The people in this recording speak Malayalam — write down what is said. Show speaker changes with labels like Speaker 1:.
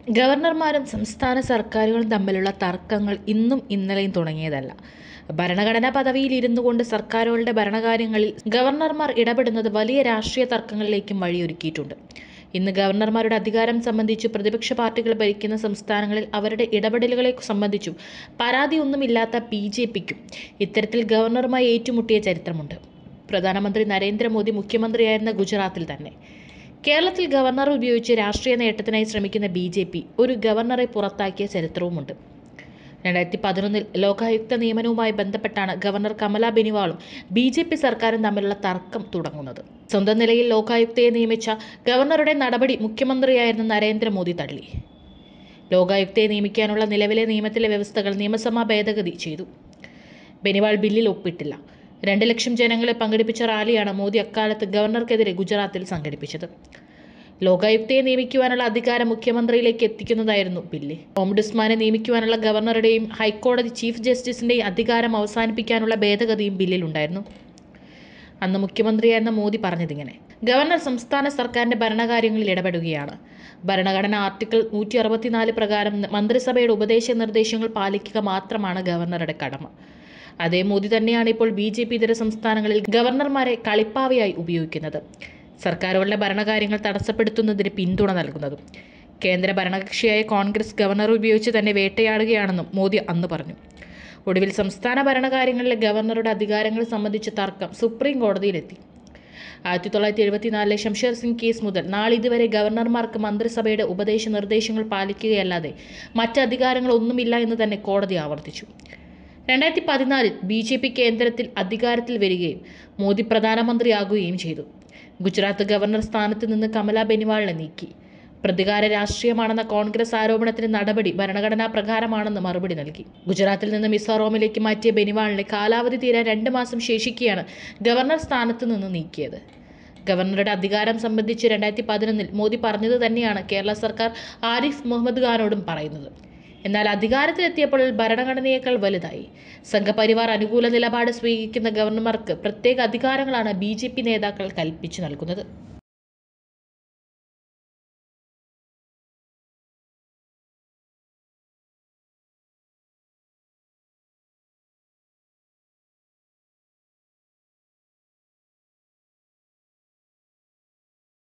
Speaker 1: ഗവർണർമാരും സംസ്ഥാന സർക്കാരുകളും തമ്മിലുള്ള തർക്കങ്ങൾ ഇന്നും ഇന്നലെയും തുടങ്ങിയതല്ല ഭരണഘടനാ പദവിയിൽ ഇരുന്നു കൊണ്ട് സർക്കാരുകളുടെ ഭരണകാര്യങ്ങളിൽ ഗവർണർമാർ ഇടപെടുന്നത് വലിയ രാഷ്ട്രീയ തർക്കങ്ങളിലേക്കും വഴിയൊരുക്കിയിട്ടുണ്ട് ഇന്ന് ഗവർണർമാരുടെ അധികാരം സംബന്ധിച്ചു പ്രതിപക്ഷ പാർട്ടികൾ ഭരിക്കുന്ന സംസ്ഥാനങ്ങളിൽ അവരുടെ ഇടപെടലുകളെ സംബന്ധിച്ചും പരാതിയൊന്നുമില്ലാത്ത ബി ജെ പിക്കും ഇത്തരത്തിൽ ഗവർണറുമായി ഏറ്റുമുട്ടിയ ചരിത്രമുണ്ട് പ്രധാനമന്ത്രി നരേന്ദ്രമോദി മുഖ്യമന്ത്രിയായിരുന്ന ഗുജറാത്തിൽ തന്നെ കേരളത്തിൽ ഗവർണർ ഉപയോഗിച്ച് രാഷ്ട്രീയ നേട്ടത്തിനായി ശ്രമിക്കുന്ന ബി ജെ പി ഒരു ഗവർണറെ പുറത്താക്കിയ ചരിത്രവുമുണ്ട് രണ്ടായിരത്തി പതിനൊന്നിൽ ലോകായുക്ത നിയമനവുമായി ബന്ധപ്പെട്ടാണ് ഗവർണർ കമല ബെനിവാളും ബി ജെ പി സർക്കാരും തമ്മിലുള്ള തർക്കം തുടങ്ങുന്നത് സ്വന്തം നിലയിൽ ലോകായുക്തയെ നിയമിച്ച ഗവർണറുടെ നടപടി മുഖ്യമന്ത്രിയായിരുന്ന നരേന്ദ്രമോദി തള്ളി ലോകായുക്തയെ നിയമിക്കാനുള്ള നിലവിലെ നിയമത്തിലെ വ്യവസ്ഥകൾ നിയമസഭാ ഭേദഗതി ചെയ്തു ബെനിവാൾ ബില്ലിൽ ഒപ്പിട്ടില്ല രണ്ട് ലക്ഷം ജനങ്ങളെ പങ്കെടുപ്പിച്ച റാലിയാണ് മോദി അക്കാലത്ത് ഗവർണർക്കെതിരെ ഗുജറാത്തിൽ സംഘടിപ്പിച്ചത് ലോകായുക്തയെ നിയമിക്കുവാനുള്ള അധികാരം മുഖ്യമന്ത്രിയിലേക്ക് എത്തിക്കുന്നതായിരുന്നു ബില്ല് ഓംബുഡ്സ്മാനെ നിയമിക്കുവാനുള്ള ഗവർണറുടെയും ഹൈക്കോടതി ചീഫ് ജസ്റ്റിസിന്റെയും അധികാരം അവസാനിപ്പിക്കാനുള്ള ഭേദഗതിയും ബില്ലിലുണ്ടായിരുന്നു അന്ന് മുഖ്യമന്ത്രിയായിരുന്ന മോദി പറഞ്ഞതിങ്ങനെ ഗവർണർ സംസ്ഥാന സർക്കാരിന്റെ ഭരണകാര്യങ്ങളിൽ ഇടപെടുകയാണ് ഭരണഘടന ആർട്ടിക്കിൾ നൂറ്റി അറുപത്തിനാല് പ്രകാരം മന്ത്രിസഭയുടെ ഉപദേശ നിർദ്ദേശങ്ങൾ പാലിക്കുക മാത്രമാണ് ഗവർണറുടെ കടമ അതേ മോദി തന്നെയാണ് ഇപ്പോൾ ബി ജെ പി ഇതര സംസ്ഥാനങ്ങളിൽ ഗവർണർമാരെ കളിപ്പാവയായി ഉപയോഗിക്കുന്നത് സർക്കാരുകളുടെ ഭരണകാര്യങ്ങൾ തടസ്സപ്പെടുത്തുന്നതിന് പിന്തുണ നൽകുന്നതും കേന്ദ്ര ഭരണകക്ഷിയായ കോൺഗ്രസ് ഗവർണർ ഉപയോഗിച്ച് തന്നെ വേട്ടയാടുകയാണെന്നും മോദി അന്ന് പറഞ്ഞു ഒടുവിൽ സംസ്ഥാന ഭരണകാര്യങ്ങളിലെ ഗവർണറുടെ അധികാരങ്ങൾ സംബന്ധിച്ച തർക്കം സുപ്രീം കോടതിയിലെത്തി ആയിരത്തി തൊള്ളായിരത്തി എഴുപത്തിനാലിലെ ശംഷേർ സിംഗ് കേസ് മുതൽ നാളിതുവരെ ഗവർണർമാർക്ക് മന്ത്രിസഭയുടെ ഉപദേശ നിർദ്ദേശങ്ങൾ പാലിക്കുകയല്ലാതെ മറ്റ് അധികാരങ്ങളൊന്നുമില്ല എന്ന് തന്നെ കോടതി ആവർത്തിച്ചു രണ്ടായിരത്തി പതിനാലിൽ ബി ജെ പി കേന്ദ്രത്തിൽ അധികാരത്തിൽ വരികയും മോദി പ്രധാനമന്ത്രിയാകുകയും ചെയ്തു ഗുജറാത്ത് ഗവർണർ സ്ഥാനത്ത് നിന്ന് കമല ബെനിവാളിനെ നീക്കി പ്രതികാര രാഷ്ട്രീയമാണെന്ന കോൺഗ്രസ് ആരോപണത്തിന് നടപടി ഭരണഘടനാ പ്രകാരമാണെന്ന് മറുപടി നൽകി ഗുജറാത്തിൽ നിന്ന് മിസോറാമിലേക്ക് മാറ്റിയ ബെനിവാളിനെ കാലാവധി തീരാൻ രണ്ട് മാസം ശേഷിക്കെയാണ് ഗവർണർ സ്ഥാനത്ത് നിന്ന് നീക്കിയത് ഗവർണറുടെ അധികാരം സംബന്ധിച്ച് രണ്ടായിരത്തി പതിനൊന്നിൽ മോദി പറഞ്ഞത് തന്നെയാണ് കേരള സർക്കാർ ആരിഫ് മുഹമ്മദ് ഖാനോടും പറയുന്നത് എന്നാൽ അധികാരത്തിലെത്തിയപ്പോൾ ഭരണഘടനയേക്കാൾ വലുതായി സംഘപരിവാർ അനുകൂല നിലപാട് സ്വീകരിക്കുന്ന ഗവർണർമാർക്ക് പ്രത്യേക അധികാരങ്ങളാണ് ബി നേതാക്കൾ കൽപ്പിച്ചു നൽകുന്നത്